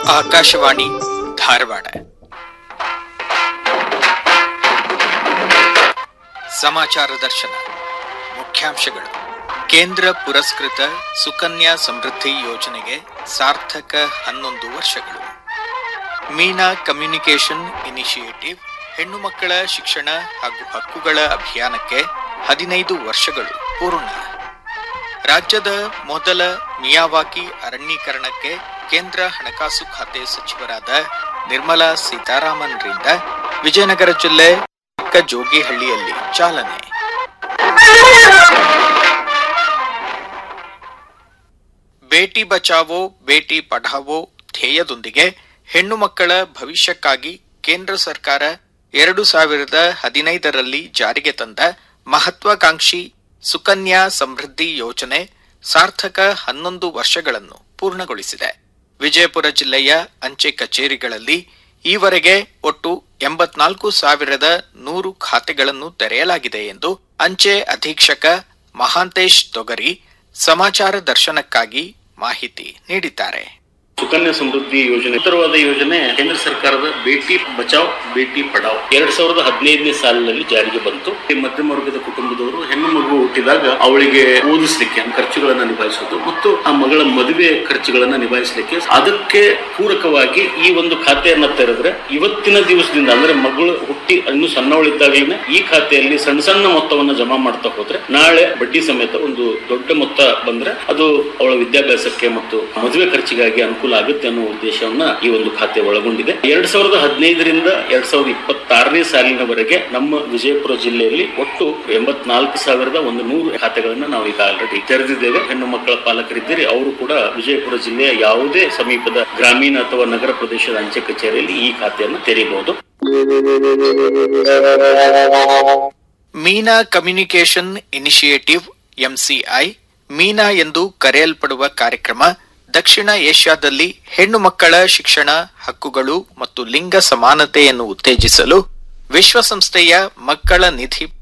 ಆಕಾಶವಾಣಿ ಧಾರವಾಡ ಸಮಾಚಾರ ದರ್ಶನ ಮುಖ್ಯಾಂಶಗಳು ಕೇಂದ್ರ ಪುರಸ್ಕೃತ ಸುಕನ್ಯಾ ಸಮೃದ್ಧಿ ಯೋಜನೆಗೆ ಸಾರ್ಥಕ ಹನ್ನೊಂದು ವರ್ಷಗಳು ಮೀನಾ ಕಮ್ಯುನಿಕೇಷನ್ ಇನಿಷಿಯೇಟಿವ್ ಹೆಣ್ಣು ಮಕ್ಕಳ ಶಿಕ್ಷಣ ಹಾಗೂ ಹಕ್ಕುಗಳ ಅಭಿಯಾನಕ್ಕೆ ಹದಿನೈದು ವರ್ಷಗಳು ಪೂರ್ಣ ರಾಜ್ಯದ ಮೊದಲ ಮಿಯಾವಾಕಿ ಅರಣ್ಯೀಕರಣಕ್ಕೆ ಕೇಂದ್ರ ಹಣಕಾಸು ಖಾತೆ ಸಚಿವರಾದ ನಿರ್ಮಲಾ ಸೀತಾರಾಮನ್ರಿಂದ ವಿಜಯನಗರ ಜಿಲ್ಲೆ ಚಿಕ್ಕ ಜೋಗಿಹಳ್ಳಿಯಲ್ಲಿ ಚಾಲನೆ ಬೇಟಿ ಬಚಾವೋ ಬೇಟಿ ಪಢಾವೋ ಧ್ಯೇಯದೊಂದಿಗೆ ಹೆಣ್ಣು ಮಕ್ಕಳ ಭವಿಷ್ಯಕ್ಕಾಗಿ ಕೇಂದ್ರ ಸರ್ಕಾರ ಎರಡು ಸಾವಿರದ ಹದಿನೈದರಲ್ಲಿ ಜಾರಿಗೆ ತಂದ ಮಹತ್ವಾಕಾಂಕ್ಷಿ ಸುಕನ್ಯಾ ಸಮೃದ್ಧಿ ಯೋಜನೆ ಸಾರ್ಥಕ ಹನ್ನೊಂದು ವರ್ಷಗಳನ್ನು ಪೂರ್ಣಗೊಳಿಸಿದೆ ವಿಜಯಪುರ ಜಿಲ್ಲೆಯ ಅಂಚೆ ಕಚೇರಿಗಳಲ್ಲಿ ಈವರೆಗೆ ಒಟ್ಟು ಎಂಬತ್ನಾಲ್ಕು ಸಾವಿರದ ನೂರು ಖಾತೆಗಳನ್ನು ತೆರೆಯಲಾಗಿದೆ ಎಂದು ಅಂಚೆ ಅಧೀಕ್ಷಕ ಮಹಾಂತೇಶ್ ತೊಗರಿ ಸಮಾಚಾರ ದರ್ಶನಕ್ಕಾಗಿ ಮಾಹಿತಿ ನೀಡಿದ್ದಾರೆ ಸುಕನ್ಯಾ ಸಮೃದ್ಧಿ ಯೋಜನೆ ಉತ್ತರವಾದ ಯೋಜನೆ ಕೇಂದ್ರ ಸರ್ಕಾರದ ಬೇಟಿ ಬಚಾವ್ ಬೇಟಿ ಪಡಾವ್ ಎರಡ್ ಸಾವಿರದ ಹದಿನೈದನೇ ಸಾಲಿನಲ್ಲಿ ಜಾರಿಗೆ ಬಂತು ಈ ಮಧ್ಯಮ ವರ್ಗದ ಕುಟುಂಬದವರು ಹೆಣ್ಣು ಮಗು ಹುಟ್ಟಿದಾಗ ಅವಳಿಗೆ ಓದಿಸ್ಲಿಕ್ಕೆ ಖರ್ಚುಗಳನ್ನ ನಿಭಾಯಿಸೋದು ಮತ್ತು ಆ ಮಗಳ ಮದುವೆ ಖರ್ಚುಗಳನ್ನ ನಿಭಾಯಿಸಲಿಕ್ಕೆ ಅದಕ್ಕೆ ಪೂರಕವಾಗಿ ಈ ಒಂದು ಖಾತೆಯನ್ನ ತೆರೆದ್ರೆ ಇವತ್ತಿನ ದಿವಸದಿಂದ ಅಂದ್ರೆ ಮಗಳು ಹುಟ್ಟಿ ಇನ್ನು ಸಣ್ಣವಳಿದ್ದಾಗಲೇ ಈ ಖಾತೆಯಲ್ಲಿ ಸಣ್ಣ ಸಣ್ಣ ಮೊತ್ತವನ್ನ ಜಮಾ ಮಾಡ್ತಾ ಹೋದ್ರೆ ನಾಳೆ ಬಡ್ಡಿ ಸಮೇತ ಒಂದು ದೊಡ್ಡ ಮೊತ್ತ ಬಂದ್ರೆ ಅದು ಅವಳ ವಿದ್ಯಾಭ್ಯಾಸಕ್ಕೆ ಮತ್ತು ಮದುವೆ ಖರ್ಚಿಗಾಗಿ ಅನುಕೂಲ ಆಗುತ್ತೆ ಅನ್ನೋ ಉದ್ದೇಶವನ್ನ ಈ ಒಂದು ಖಾತೆ ಒಳಗೊಂಡಿದೆ ಎರಡ್ ಸಾವಿರದ ಹದಿನೈದರಿಂದ ಎರಡ್ ಸಾವಿರದ ಇಪ್ಪತ್ತಾರನೇ ಸಾಲಿನವರೆಗೆ ನಮ್ಮ ವಿಜಯಪುರ ಜಿಲ್ಲೆಯಲ್ಲಿ ಒಟ್ಟು ಎಂಬತ್ನಾಲ್ಕು ಸಾವಿರದ ಒಂದು ನೂರು ಖಾತೆಗಳನ್ನ ನಾವು ಈಗ ಆಲ್ರೆಡಿ ತೆರೆದಿದ್ದೇವೆ ಹೆಣ್ಣು ಮಕ್ಕಳ ಪಾಲಕರಿದ್ದರೆ ಅವರು ಕೂಡ ವಿಜಯಪುರ ಜಿಲ್ಲೆಯ ಯಾವುದೇ ಸಮೀಪದ ಗ್ರಾಮೀಣ ಅಥವಾ ನಗರ ಪ್ರದೇಶದ ಅಂಚೆ ಕಚೇರಿಯಲ್ಲಿ ಈ ಖಾತೆಯನ್ನು ತೆರೆಯಬಹುದು Meena communication initiative MCI Meena ಎಂದು ಕರೆಯಲ್ಪಡುವ ಕಾರ್ಯಕ್ರಮ ದಕ್ಷಿಣ ಏಷ್ಯಾದಲ್ಲಿ ಹೆಣ್ಣು ಮಕ್ಕಳ ಶಿಕ್ಷಣ ಹಕ್ಕುಗಳು ಮತ್ತು ಲಿಂಗ ಸಮಾನತೆಯನ್ನು ಉತ್ತೇಜಿಸಲು ವಿಶ್ವಸಂಸ್ಥೆಯ ಮಕ್ಕಳ ನಿಧಿ